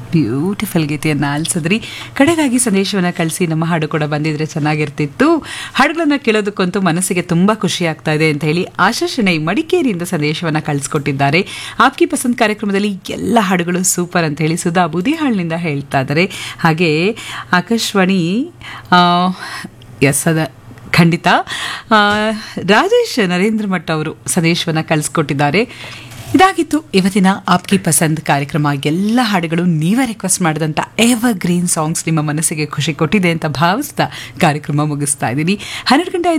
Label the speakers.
Speaker 1: beautiful ಗೀತೆಯನ್ನು ಆಲಿಸಿದ್ರಿ ಕಡೆಗಾಗಿ ಸಂದೇಶವನ್ನು ಕಳಿಸಿ ನಮ್ಮ ಹಾಡು ಕೂಡ ಬಂದಿದ್ರೆ ಚೆನ್ನಾಗಿರ್ತಿತ್ತು ಹಾಡುಗಳನ್ನ ಕೇಳೋದಕ್ಕಂತೂ ಮನಸ್ಸಿಗೆ ತುಂಬ ಖುಷಿ ಆಗ್ತಾ ಇದೆ ಅಂತ ಹೇಳಿ ಆಶಾ ಶೆಣೈ ಮಡಿಕೇರಿಯಿಂದ ಸಂದೇಶವನ್ನು ಕಳಿಸ್ಕೊಟ್ಟಿದ್ದಾರೆ ಆಪ್ಕಿ ಪಸಂದ್ ಕಾರ್ಯಕ್ರಮದಲ್ಲಿ ಎಲ್ಲ ಹಾಡುಗಳು ಸೂಪರ್ ಅಂತ ಹೇಳಿ ಸುಧಾ ಬುದಿಹಾಳ್ನಿಂದ ಹೇಳ್ತಾ ಇದ್ದಾರೆ ಹಾಗೆ ಆಕಾಶವಾಣಿ ಎಸ್ ಅದ ಖಂಡಿತ ಆ, ರಾಜೇಶ್ ನರೇಂದ್ರ ಮಠ್ ಅವರು ಸಂದೇಶವನ್ನು ಕಳಿಸ್ಕೊಟ್ಟಿದ್ದಾರೆ ಇದಾಗಿತ್ತು ಇವತ್ತಿನ ಆಪ್ಕಿ ಪಸಂದ್ ಕಾರ್ಯಕ್ರಮ ಎಲ್ಲ ಹಾಡುಗಳು ನೀವೇ ರಿಕ್ವೆಸ್ಟ್ ಮಾಡಿದಂಥ ಎವರ್ ಗ್ರೀನ್ ಸಾಂಗ್ಸ್ ನಿಮ್ಮ ಮನಸ್ಸಿಗೆ ಖುಷಿ ಕೊಟ್ಟಿದೆ ಅಂತ ಭಾವಿಸ್ತಾ ಕಾರ್ಯಕ್ರಮ ಮುಗಿಸ್ತಾ ಇದ್ದೀನಿ ಹನ್ನೆರಡು ಗಂಟೆ